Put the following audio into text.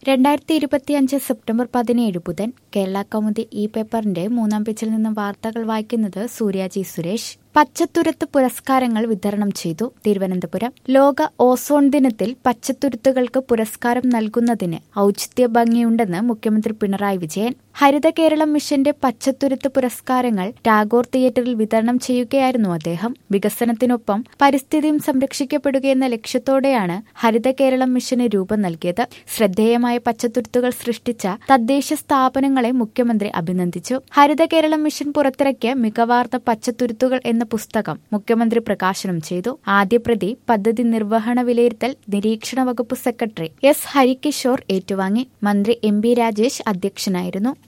രണ്ടായിരത്തി ഇരുപത്തിയഞ്ച് സെപ്റ്റംബർ പതിനേഴ് ബുധൻ കേരള കൗമുദി ഇ പേപ്പറിന്റെ മൂന്നാം പേജിൽ നിന്നും വാർത്തകൾ വായിക്കുന്നത് സൂര്യാജി സുരേഷ് പച്ചത്തുരുത്ത് പുരസ്കാരങ്ങൾ വിതരണം ചെയ്തു തിരുവനന്തപുരം ലോക ഓസോൺ ദിനത്തിൽ പച്ചത്തുരുത്തുകൾക്ക് പുരസ്കാരം നൽകുന്നതിന് ഔചിത്യ ഭംഗിയുണ്ടെന്ന് മുഖ്യമന്ത്രി പിണറായി വിജയൻ ഹരിത കേരളം മിഷന്റെ പച്ചത്തുരുത്ത് പുരസ്കാരങ്ങൾ ടാഗോർ തിയേറ്ററിൽ വിതരണം ചെയ്യുകയായിരുന്നു അദ്ദേഹം വികസനത്തിനൊപ്പം പരിസ്ഥിതിയും സംരക്ഷിക്കപ്പെടുകയെന്ന ലക്ഷ്യത്തോടെയാണ് ഹരിത കേരളം മിഷന് രൂപം നൽകിയത് ശ്രദ്ധേയമായ പച്ചത്തുരുത്തുകൾ സൃഷ്ടിച്ച തദ്ദേശ സ്ഥാപനങ്ങളെ മുഖ്യമന്ത്രി അഭിനന്ദിച്ചു ഹരിത കേരളം മിഷൻ പുറത്തിറക്കിയ മികവാർന്ന പച്ചത്തുരുത്തുകൾ എന്ന പുസ്തകം മുഖ്യമന്ത്രി പ്രകാശനം ചെയ്തു ആദ്യ പ്രതി പദ്ധതി നിർവഹണ വിലയിരുത്തൽ നിരീക്ഷണ വകുപ്പ് സെക്രട്ടറി എസ് ഹരികിഷോർ ഏറ്റുവാങ്ങി മന്ത്രി എം ബി രാജേഷ് അധ്യക്ഷനായിരുന്നു